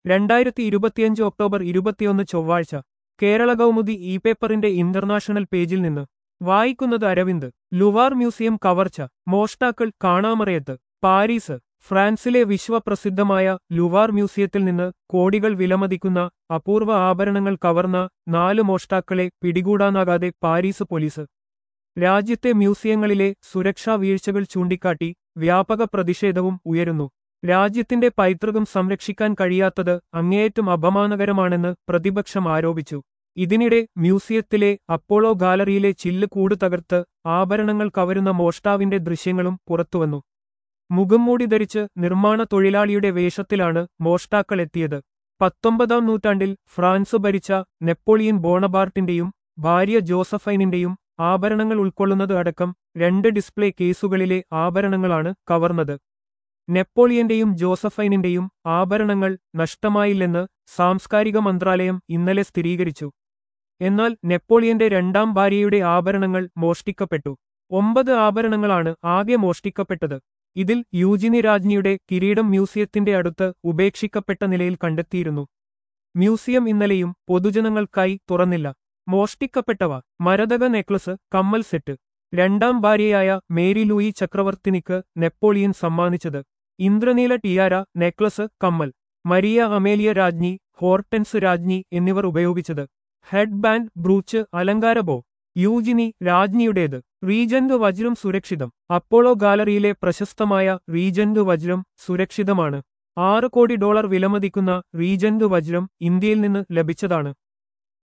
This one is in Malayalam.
രണ്ടായിരത്തി ഇരുപത്തിയഞ്ച് ഒക്ടോബർ ഇരുപത്തിയൊന്ന് ചൊവ്വാഴ്ച കേരള കൗമുദി ഇ പേപ്പറിന്റെ ഇന്റർനാഷണൽ പേജിൽ നിന്ന് വായിക്കുന്നത് അരവിന്ദ് ലുവാർ മ്യൂസിയം കവർച്ച മോഷ്ടാക്കൾ കാണാമറയത്ത് പാരീസ് ഫ്രാൻസിലെ വിശ്വപ്രസിദ്ധമായ ലുവാർ മ്യൂസിയത്തിൽ നിന്ന് കോടികൾ വിലമതിക്കുന്ന അപൂർവ ആഭരണങ്ങൾ കവർന്ന നാല് മോഷ്ടാക്കളെ പിടികൂടാനാകാതെ പാരീസ് പോലീസ് രാജ്യത്തെ മ്യൂസിയങ്ങളിലെ സുരക്ഷാ വീഴ്ചകൾ ചൂണ്ടിക്കാട്ടി വ്യാപക പ്രതിഷേധവും ഉയരുന്നു രാജ്യത്തിന്റെ പൈതൃകം സംരക്ഷിക്കാൻ കഴിയാത്തത് അങ്ങേയറ്റം അപമാനകരമാണെന്ന് പ്രതിപക്ഷം ആരോപിച്ചു ഇതിനിടെ മ്യൂസിയത്തിലെ അപ്പോളോ ഗാലറിയിലെ ചില്ല് കൂട് തകർത്ത് ആഭരണങ്ങൾ കവരുന്ന മോഷ്ടാവിന്റെ ദൃശ്യങ്ങളും പുറത്തുവന്നു മുഖംമൂടി ധരിച്ച് നിർമ്മാണ തൊഴിലാളിയുടെ വേഷത്തിലാണ് മോഷ്ടാക്കൾ എത്തിയത് പത്തൊമ്പതാം നൂറ്റാണ്ടിൽ ഫ്രാൻസ് ഭരിച്ച നെപ്പോളിയൻ ബോണബാർട്ടിന്റെയും ഭാര്യ ജോസഫൈനിന്റെയും ആഭരണങ്ങൾ ഉൾക്കൊള്ളുന്നത് അടക്കം രണ്ട് ഡിസ്പ്ലേ കേസുകളിലെ ആഭരണങ്ങളാണ് കവർന്നത് നെപ്പോളിയന്റെയും ജോസഫൈനിന്റെയും ആഭരണങ്ങൾ നഷ്ടമായില്ലെന്ന് സാംസ്കാരിക മന്ത്രാലയം ഇന്നലെ സ്ഥിരീകരിച്ചു എന്നാൽ നെപ്പോളിയന്റെ രണ്ടാം ഭാര്യയുടെ ആഭരണങ്ങൾ മോഷ്ടിക്കപ്പെട്ടു ഒമ്പത് ആഭരണങ്ങളാണ് ആകെ മോഷ്ടിക്കപ്പെട്ടത് ഇതിൽ യൂജിനി രാജ്ഞിയുടെ കിരീടം മ്യൂസിയത്തിന്റെ അടുത്ത് ഉപേക്ഷിക്കപ്പെട്ട നിലയിൽ കണ്ടെത്തിയിരുന്നു മ്യൂസിയം ഇന്നലെയും പൊതുജനങ്ങൾക്കായി തുറന്നില്ല മോഷ്ടിക്കപ്പെട്ടവ മരതക നെക്ലസ് കമ്മൽ സെറ്റ് രണ്ടാം ഭാര്യയായ മേരി ലൂയി ചക്രവർത്തിനിക്ക് നെപ്പോളിയൻ സമ്മാനിച്ചത് ഇന്ദ്രനീല ടിയാര നെക്ലസ് കമ്മൽ മരിയ അമേലിയ രാജ്ഞി ഹോർട്ടൻസ് രാജ്ഞി എന്നിവർ ഉപയോഗിച്ചത് ഹെഡ് ബാൻഡ് ബ്രൂച്ച് അലങ്കാരബോ യൂജിനി രാജ്ഞിയുടേത് റീജന്റ് വജ്രം സുരക്ഷിതം അപ്പോളോ ഗാലറിയിലെ പ്രശസ്തമായ റീജന്റ് വജ്രം സുരക്ഷിതമാണ് ആറ് കോടി ഡോളർ വിലമതിക്കുന്ന റീജന്റ് വജ്രം ഇന്ത്യയിൽ നിന്ന് ലഭിച്ചതാണ്